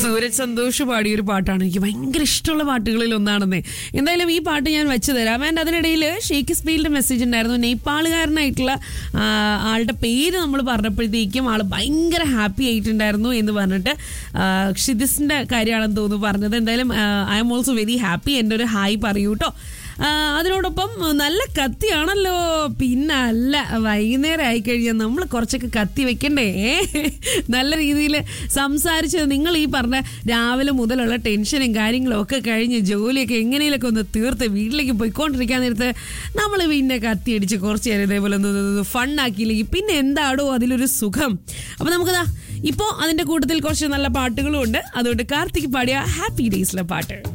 സൂരജ് സന്തോഷ് പാടിയ ഒരു പാട്ടാണ് എനിക്ക് ഭയങ്കര ഇഷ്ടമുള്ള പാട്ടുകളിൽ ഒന്നാണെന്നേ എന്തായാലും ഈ പാട്ട് ഞാൻ വെച്ചു തരാം ആൻഡ് അതിനിടയിൽ ഷേക്സ്പിയറിന്റെ മെസ്സേജ് ഉണ്ടായിരുന്നു നേപ്പാളുകാരനായിട്ടുള്ള ആ, ആളുടെ പേര് നമ്മൾ പറഞ്ഞപ്പോഴത്തേക്കും ആൾ ഭയങ്കര ഹാപ്പി ആയിട്ടുണ്ടായിരുന്നു എന്ന് പറഞ്ഞിട്ട് ആ, ക്ഷിതിസിന്റെ കാര്യമാണെന്ന് തോന്നുന്നു പറഞ്ഞത് എന്തായാലും I am also very happy എൻ്റെ ഒരു ഹായ് പറയൂ കേട്ടോ ആ, അതിനോടൊപ്പം നല്ല കത്തിയാണല്ലോ പിന്നെ അല്ല വൈകുന്നേരം ആയി കഴിഞ്ഞാൽ നമ്മൾ കുറച്ചൊക്കെ കത്തി വെക്കണ്ടേ ഏ? നല്ല രീതിയിൽ സംസാരിച്ച് നിങ്ങൾ ഈ പറഞ്ഞ രാവിലെ മുതലുള്ള ടെൻഷനും കാര്യങ്ങളും ഒക്കെ കഴിഞ്ഞ് ജോലിയൊക്കെ എങ്ങനെയൊക്കെ ഒന്ന് തീർത്ത് വീട്ടിലേക്ക് പോയിക്കൊണ്ടിരിക്കാൻ നേരത്ത് നമ്മൾ പിന്നെ കത്തി അടിച്ച് കുറച്ച് നേരം ഇതേപോലെ ഒന്ന് ഫണ്ണാക്കിയില്ലെങ്കിൽ പിന്നെ എന്താടോ അതിലൊരു സുഖം അപ്പം നമുക്കതാ ഇപ്പോൾ അതിൻ്റെ കൂട്ടത്തിൽ കുറച്ച് നല്ല പാട്ടുകളും ഉണ്ട് അതുകൊണ്ട് കാർത്തിക് പാടിയ ഹാപ്പി ഡേയ്സിലെ പാട്ട്